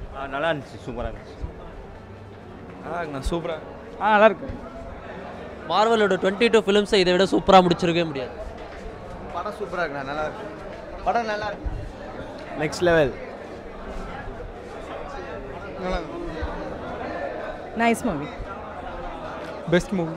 நல்லா இருந்துச்சு சூப்பராக இருந்துச்சு நல்லா இருக்குண்ணா சூப்பராக ஆ நல்லா இருக்கு மார்வலோட டுவெண்ட்டி டூ ஃபிலிம்ஸை இதை விட சூப்பராக முடிச்சிருக்கவே முடியாது படம் சூப்பராக இருக்குண்ணா நல்லா இருக்கு படம் நல்லா இருக்கு next level nice movie best movie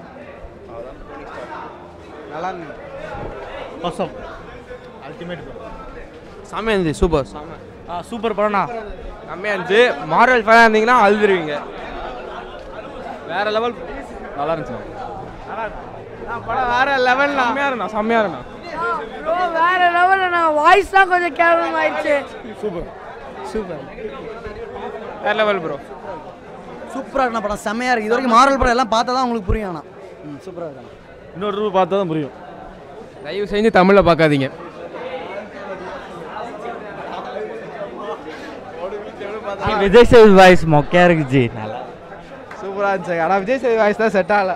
நல்லா இருக்கு awesome அல்டிமேட் செம்மையாக இருந்துச்சு சூப்பர் செம்ம ஆ சூப்பர் படம்ண்ணா செம்மையாக இருந்துச்சு மாரல் ஃபேனாக இருந்தீங்கன்னா அழுதுருவீங்க வேற லெவல் நல்லா இருந்துச்சு படம் வேற லெவல் செம்மையாக இருந்தா செம்மையாக இருந்தா ப்ரோ வேற லெவலில் நான் வாய்ஸ் தான் கொஞ்சம் கேவலம் ஆயிடுச்சு சூப்பர் சூப்பர் வேற லெவல் ப்ரோ சூப்பராக இருக்கணும் படம் செம்மையாக இருக்குது இது வரைக்கும் மாரல் படம் எல்லாம் பார்த்தா தான் உங்களுக்கு புரியும் ஆனால் ம் சூப்பராக இருக்கணும் இன்னொரு ரூபா பார்த்தா தான் புரியும் தயவு செஞ்சு தமிழில் பார்க்காதீங்க விஜய் சேது வாய்ஸ் மொக்கையாக இருக்கு ஜி நல்லா சூப்பராக இருந்துச்சு ஆனால் விஜய் சேது வாய்ஸ் தான் செட் ஆகல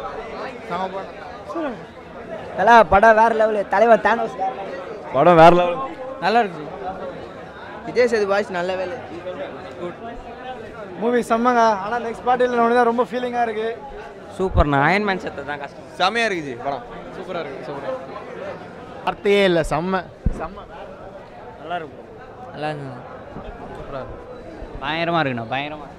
தலை படம் வேற லெவலு தலைவர் தேனோஸ் படம் வேற லெவல் நல்லா இருக்கு விஜய் சேது வாய்ஸ் நல்ல வேலை மூவி செம்மங்க ஆனால் நெக்ஸ்ட் பார்ட்டியில் ஒன்று தான் ரொம்ப ஃபீலிங்காக இருக்கு சூப்பர்ண்ணா அயன்மேன் செத்தை தான் கஷ்டம் செம்மையாக இருக்குது ஜி படம் சூப்பராக இருக்குது சூப்பராக வார்த்தையே இல்லை செம்ம செம்ம நல்லா இருக்கும் நல்லா இருந்தது சூப்பராக இருக்கு பயங்கரமாக இருக்குண்ணா பயங்கரமாக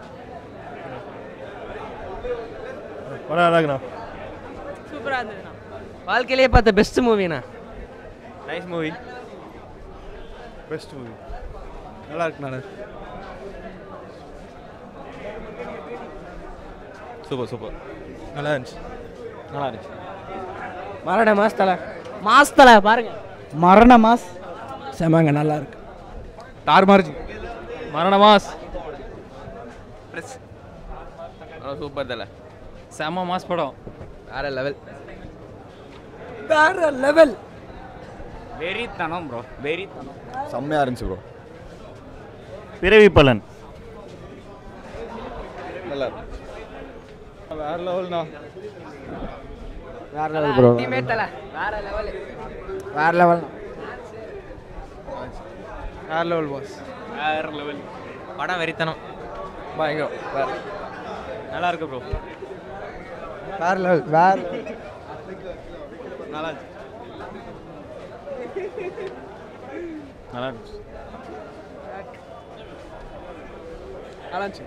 படம் நல்லா இருக்குண்ணா சூப்பராக இருந்ததுண்ணா வாழ்க்கையிலேயே பார்த்த பெஸ்ட் மூவிண்ணா நைஸ் மூவி பெஸ்ட் மூவி நல்லா இருக்கு நல்லா சூப்பர் சூப்பர் நல்லா இருந்துச்சு நல்லா இருந்துச்சு மரண மாஸ் தலை மாஸ் தலை பாருங்க மரண மாஸ் செமங்க நல்லா இருக்கு தார் மார்ஜி மரண மாஸ் சூப்பர் தலை செம்ம மாஸ் படம் வேற லெவல் வேற லெவல் வெறித்தனம் ப்ரோ வெறித்தனம் செம்மையாக இருந்துச்சு ப்ரோ பிறவி பலன் நல்லா வேற லெவல்ண்ணா வேற லெவல் ப்ரோ தலை வேற லெவல் வேற லெவல் வேற லெவல் பாஸ் வேற லெவல் படம் வெறித்தனம் பயங்கரம் வேற நல்லா இருக்கு ப்ரோ வேற லெவல் வேற நல்லா இருந்துச்சு நல்லா இருந்துச்சு நல்லா இருந்துச்சு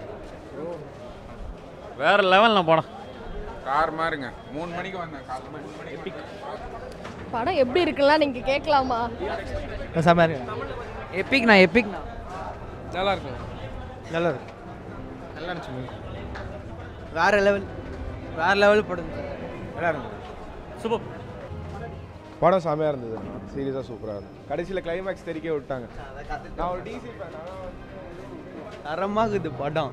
வேற லெவல்ண்ணா படம் கார் மாருங்க மூணு மணிக்கு வந்தேன் காலைல மூணு மணிக்கு படம் எப்படி இருக்குல்லாம் நீங்க கேட்கலாமா செம்மையாக இருக்கு எப்பிக்ண்ணா எப்பிக்ண்ணா நல்லா இருக்கு நல்லா இருக்கு நல்லா இருந்துச்சு movie. வேற லெவல் வேற லெவல் படம் நல்லா இருக்கு சூப்பர் படம் செமையாக இருந்தது சீரியஸாக சூப்பராக இருந்தது கடைசியில் கிளைமேக்ஸ் தெரிக்க விட்டாங்க நான் ஒரு டிசி ஃபேன் தரமாகுது படம்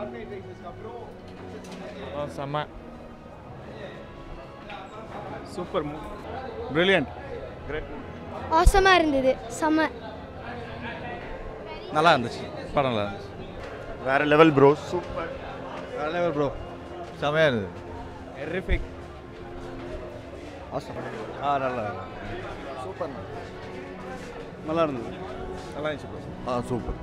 செம்ம சூப்பர் பிரில்லியன்ட் ஆசமாக இருந்தது செம்ம நல்லா இருந்துச்சு படம் நல்லா இருந்துச்சு வேற லெவல் ப்ரோ சூப்பர் வேற லெவல் ப்ரோ செம்மையாக இருந்தது எரிஃபிக் ஆ நல்லா சூப்பர் நல்லா இருந்தது நல்லா இருந்துச்சு ப்ரோ ஆ super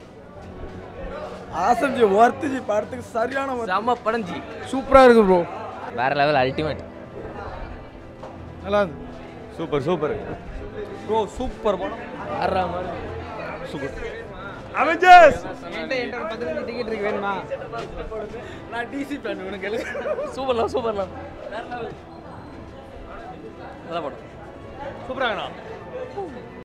awesome ji worth ji படத்துக்கு சரியான செம்ம படம் ஜி சூப்பராக இருக்கு ப்ரோ வேற லெவல் அல்டிமேட் நல்லா இருந்தது சூப்பர் சூப்பர் ப்ரோ சூப்பர் படம் வேற மாதிரி அவெஞ்சர்ஸ் டிக்கெட் இருக்கு வேணுமா நான் டிசி ஃபேன் உனக்கு சூப்பர்லாம் சூப்பர்லாம் வேற லெவல் நல்ல படம் சூப்பராங்கண்ணா